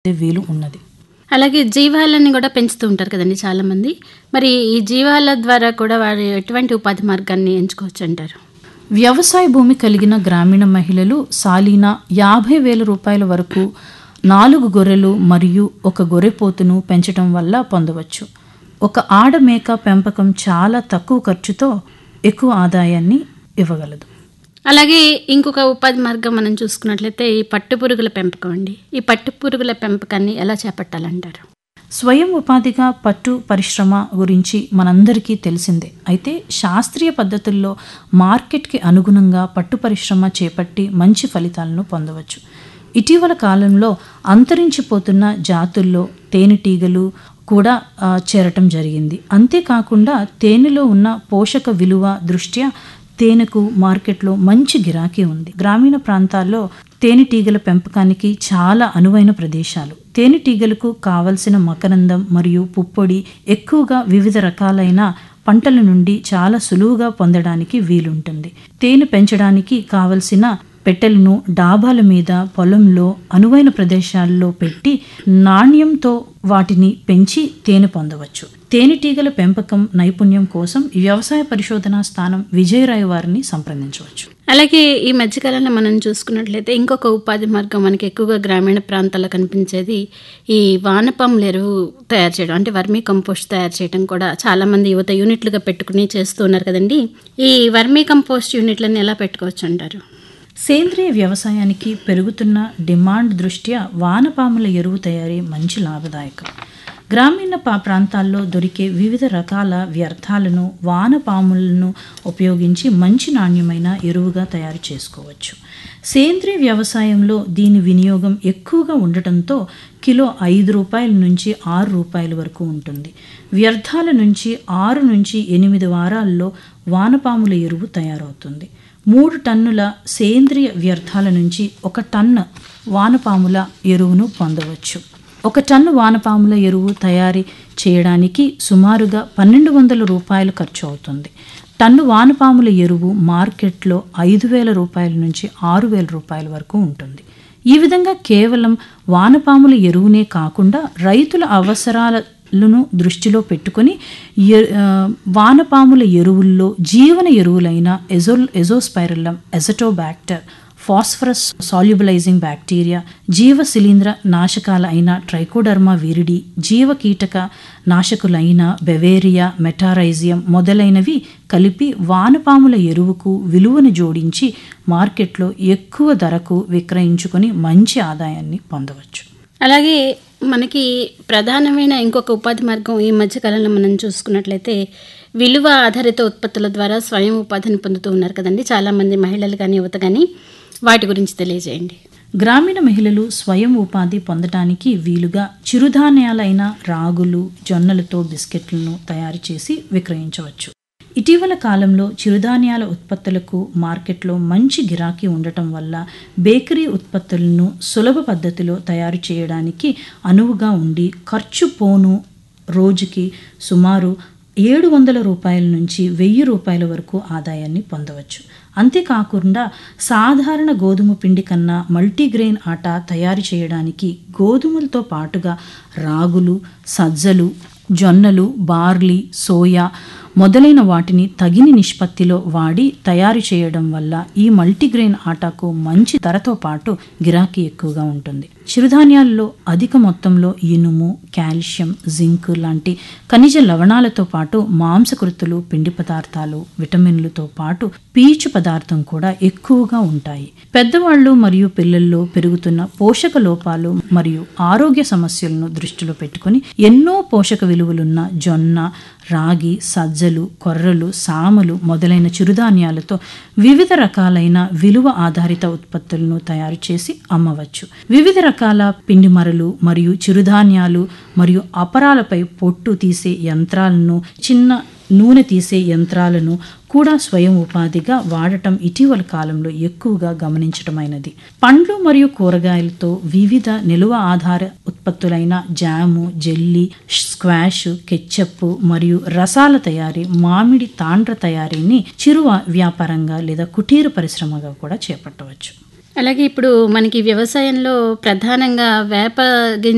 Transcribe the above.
వీలు ఉన్నది అలాగే జీవాలని కూడా పెంచుతూ ఉంటారు కదండి చాలా మంది మరి ఈ జీవాల ద్వారా కూడా వారు ఎటువంటి ఉపాధి మార్గాన్ని ఎంచుకోవచ్చు అంటారు వ్యవసాయ భూమి కలిగిన గ్రామీణ మహిళలు సాలీనా యాభై వేల రూపాయల వరకు నాలుగు గొర్రెలు మరియు ఒక గొర్రెపోతును పెంచడం వల్ల పొందవచ్చు ఒక ఆడ మేక పెంపకం చాలా తక్కువ ఖర్చుతో ఎక్కువ ఆదాయాన్ని ఇవ్వగలదు అలాగే ఇంకొక ఉపాధి మార్గం మనం చూసుకున్నట్లయితే ఈ పట్టు పురుగుల పెంపకం అండి ఈ పట్టు పురుగుల పెంపకాన్ని ఎలా చేపట్టాలంటారు స్వయం ఉపాధిగా పట్టు పరిశ్రమ గురించి మనందరికీ తెలిసిందే అయితే శాస్త్రీయ పద్ధతుల్లో మార్కెట్కి అనుగుణంగా పట్టు పరిశ్రమ చేపట్టి మంచి ఫలితాలను పొందవచ్చు ఇటీవల కాలంలో అంతరించిపోతున్న జాతుల్లో తేనెటీగలు కూడా ఆ, చేరటం జరిగింది అంతేకాకుండా తేనెలో ఉన్న పోషక విలువ దృష్ట్యా తేనెకు మార్కెట్లో మంచి గిరాకీ ఉంది గ్రామీణ ప్రాంతాల్లో తేనెటీగల పెంపకానికి చాలా అనువైన ప్రదేశాలు తేనెటీగలకు కావలసిన మకరందం మరియు పుప్పొడి ఎక్కువగా వివిధ రకాలైన పంటల నుండి చాలా సులువుగా పొందడానికి వీలుంటుంది తేనె పెంచడానికి కావలసిన పెట్టెలను డాబాల మీద పొలంలో అనువైన ప్రదేశాల్లో పెట్టి నాణ్యంతో వాటిని పెంచి తేనె పొందవచ్చు తేనెటీగల పెంపకం నైపుణ్యం కోసం వ్యవసాయ పరిశోధనా స్థానం విజయరాయ్ వారిని సంప్రదించవచ్చు అలాగే ఈ మధ్యకాలంలో మనం చూసుకున్నట్లయితే ఇంకొక ఉపాధి మార్గం మనకి ఎక్కువగా గ్రామీణ ప్రాంతాల్లో కనిపించేది ఈ వానపాముల ఎరువు తయారు చేయడం అంటే వర్మీ కంపోస్ట్ తయారు చేయడం కూడా చాలా మంది యువత యూనిట్లుగా పెట్టుకుని చేస్తూ ఉన్నారు కదండి ఈ వర్మీ కంపోస్ట్ యూనిట్లను ఎలా పెట్టుకోవచ్చు అంటారు సేంద్రియ వ్యవసాయానికి పెరుగుతున్న డిమాండ్ దృష్ట్యా వానపాముల ఎరువు తయారీ మంచి లాభదాయకం గ్రామీణ పా ప్రాంతాల్లో దొరికే వివిధ రకాల వ్యర్థాలను వానపాములను ఉపయోగించి మంచి నాణ్యమైన ఎరువుగా తయారు చేసుకోవచ్చు సేంద్రియ వ్యవసాయంలో దీని వినియోగం ఎక్కువగా ఉండటంతో కిలో ఐదు రూపాయల నుంచి ఆరు రూపాయల వరకు ఉంటుంది వ్యర్థాల నుంచి ఆరు నుంచి ఎనిమిది వారాల్లో వానపాముల ఎరువు తయారవుతుంది మూడు టన్నుల సేంద్రియ వ్యర్థాల నుంచి ఒక టన్ను వానపాముల ఎరువును పొందవచ్చు ఒక టన్ను వానపాముల ఎరువు తయారీ చేయడానికి సుమారుగా పన్నెండు వందల రూపాయలు ఖర్చు అవుతుంది టన్ను వానపాముల ఎరువు మార్కెట్లో ఐదు వేల రూపాయల నుంచి ఆరు వేల రూపాయల వరకు ఉంటుంది ఈ విధంగా కేవలం వానపాముల ఎరువునే కాకుండా రైతుల అవసరాలను దృష్టిలో పెట్టుకొని ఎ- ఆ, వానపాముల ఎరువుల్లో జీవన ఎరువులైన ఎజో azospirillum azotobacter phosphorus solubilising bacteria జీవ శిలీంద్ర నాశకాల అయిన ట్రైకోడర్మా విరిడి జీవ కీటక నాశకులైన బెవేరియా మెటారైజియం మొదలైనవి కలిపి వానపాముల ఎరువుకు విలువను జోడించి మార్కెట్లో ఎక్కువ ధరకు విక్రయించుకొని మంచి ఆదాయాన్ని పొందవచ్చు అలాగే మనకి ప్రధానమైన ఇంకొక ఉపాధి మార్గం ఈ మధ్యకాలంలో మనం చూసుకున్నట్లయితే విలువ ఆధారిత ఉత్పత్తుల ద్వారా స్వయం ఉపాధిని పొందుతూ ఉన్నారు కదండి చాలామంది మహిళలు కానీ యువత కానీ వాటి గురించి తెలియజేయండి గ్రామీణ మహిళలు స్వయం ఉపాధి పొందటానికి వీలుగా చిరుధాన్యాలైన రాగులు జొన్నలతో బిస్కెట్లను తయారు చేసి విక్రయించవచ్చు ఇటీవల కాలంలో చిరుధాన్యాల ఉత్పత్తులకు మార్కెట్లో మంచి గిరాకీ ఉండటం వల్ల బేకరీ ఉత్పత్తులను సులభ పద్ధతిలో తయారు చేయడానికి అనువుగా ఉండి ఖర్చు పోను రోజుకి సుమారు ఏడు వందల రూపాయల నుంచి వెయ్యి రూపాయల వరకు ఆదాయాన్ని పొందవచ్చు అంతేకాకుండా సాధారణ గోధుమ పిండి కన్నా మల్టీగ్రెయిన్ ఆట తయారు చేయడానికి గోధుమలతో పాటుగా రాగులు సజ్జలు జొన్నలు బార్లీ సోయా మొదలైన వాటిని తగిన నిష్పత్తిలో వాడి తయారు చేయడం వల్ల ఈ మల్టీగ్రెయిన్ ఆటాకు మంచి ధరతో పాటు గిరాకీ ఎక్కువగా ఉంటుంది చిరుధాన్యాల్లో అధిక మొత్తంలో ఇనుము కాల్షియం జింక్ లాంటి ఖనిజ లవణాలతో పాటు మాంసకృతులు పిండి పదార్థాలు విటమిన్లతో పాటు పీచు పదార్థం కూడా ఎక్కువగా ఉంటాయి పెద్దవాళ్ళు మరియు పిల్లల్లో పెరుగుతున్న పోషక లోపాలు మరియు ఆరోగ్య సమస్యలను దృష్టిలో పెట్టుకొని ఎన్నో పోషక విలువలున్న జొన్న రాగి సజ్జలు కొర్రలు సామలు మొదలైన చిరుధాన్యాలతో వివిధ రకాలైన విలువ ఆధారిత ఉత్పత్తులను తయారు చేసి అమ్మవచ్చు వివిధ రకాల పిండి మరలు మరియు చిరుధాన్యాలు మరియు అపరాలపై పొట్టు తీసే యంత్రాలను చిన్న నూనె తీసే యంత్రాలను కూడా స్వయం ఉపాధిగా వాడటం ఇటీవల కాలంలో ఎక్కువగా గమనించటమైనది పండ్లు మరియు కూరగాయలతో వివిధ నిలువ ఆధార ఉత్పత్తులైన జాము జెల్లీ స్క్వాష్ కెచ్చప్ మరియు రసాల తయారీ మామిడి తాండ్ర తయారీని చిరు వ్యాపారంగా లేదా కుటీర పరిశ్రమగా కూడా చేపట్టవచ్చు అలాగే ఇప్పుడు మనకి వ్యవసాయంలో ప్రధానంగా వేప గింజ